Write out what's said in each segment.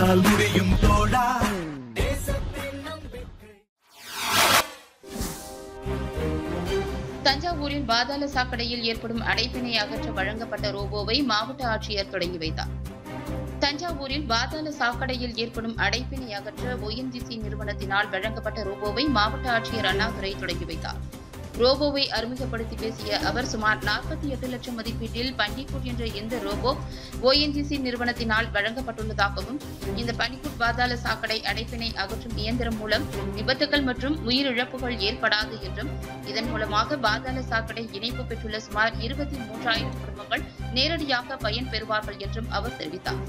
உன்னால் முடியும் தோழா தஞ்சாவூரில் பாதாள சாக்கடையில் ஏற்படும் அடைப்பினை அகற்ற வழங்கப்பட்ட ரோபோவை மாவட்ட ஆட்சியர் தொடங்கி வைத்தார் தஞ்சாவூரில் பாதாள சாக்கடையில் ஏற்படும் அடைப்பினை அகற்ற ஒஎன்ஜிசி நிறுவனத்தினால் வழங்கப்பட்ட ரோபோவை மாவட்ட ஆட்சியர் அண்ணாதுரை தொடங்கி வைத்தார் ரோபோவை அறிமுகப்படுத்தி பேசிய அவர் சுமார் நாற்பத்தி எட்டு லட்சம் மதிப்பீட்டில் பண்டிகூட் என்ற இந்த ரோபோ ஓஎன்ஜிசி நிறுவனத்தினால் வழங்கப்பட்டுள்ளதாகவும் இந்த பண்டிகூட் பாதாள சாக்கடை அடைப்பினை அகற்றும் இயந்திரம் மூலம் விபத்துகள் மற்றும் உயிரிழப்புகள் ஏற்படாது என்றும் இதன் மூலமாக பாதாள சாக்கடை இணைப்பு பெற்றுள்ள சுமார் இருபத்தி மூன்றாயிரம் குடும்பங்கள் நேரடியாக பயன் பெறுவார்கள் என்றும் அவர் தெரிவித்தார்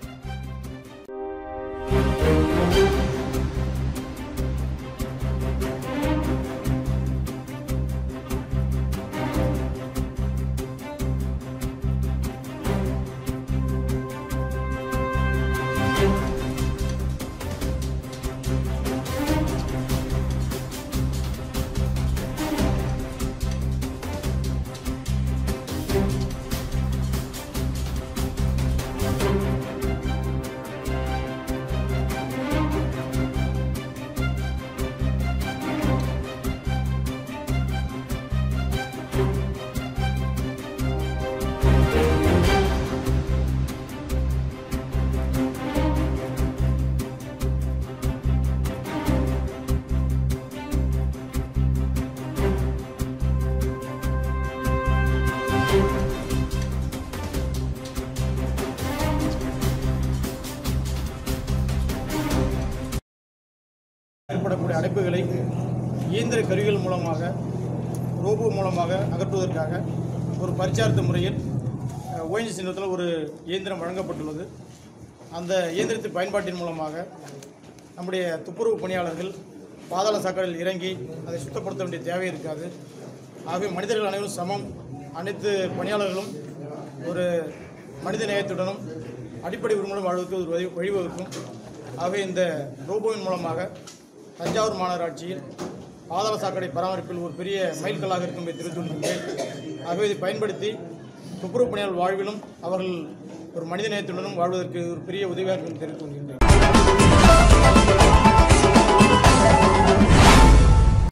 ஏற்படக்கூடிய அடைப்புகளை இயந்திர கருவிகள் மூலமாக ரோபோ மூலமாக அகற்றுவதற்காக ஒரு பரிச்சார்த்த முறையில் ஓஎன்ஜிசி நிறுவனத்தில் ஒரு இயந்திரம் வழங்கப்பட்டுள்ளது அந்த இயந்திரத்தின் பயன்பாட்டின் மூலமாக நம்முடைய துப்புரவு பணியாளர்கள் பாதாள சாக்கடையில் இறங்கி அதை சுத்தப்படுத்த வேண்டிய தேவை இருக்காது ஆகவே மனிதர்கள் அனைவரும் சமம் அனைத்து பணியாளர்களும் ஒரு மனித நேயத்துடனும் அடிப்படை உரிமையுடன் வாழ்வதற்கு ஒரு வழி வழிவகுக்கும் ஆகவே இந்த ரோபோவின் மூலமாக தஞ்சாவூர் மாநகராட்சியில் பாதாள சாக்கடை பராமரிப்பில் ஒரு பெரிய மைல்கல்லாக இருக்கும் என்பதை தெரிவித்துக் கொள்கின்றேன் ஆகவே இதை பயன்படுத்தி துப்புரவு பணியாளர் வாழ்விலும் அவர்கள் ஒரு மனித நேயத்துடனும் வாழ்வதற்கு ஒரு பெரிய உதவியாக இருக்கும் என்று தெரிவித்துக் கொள்கின்றேன்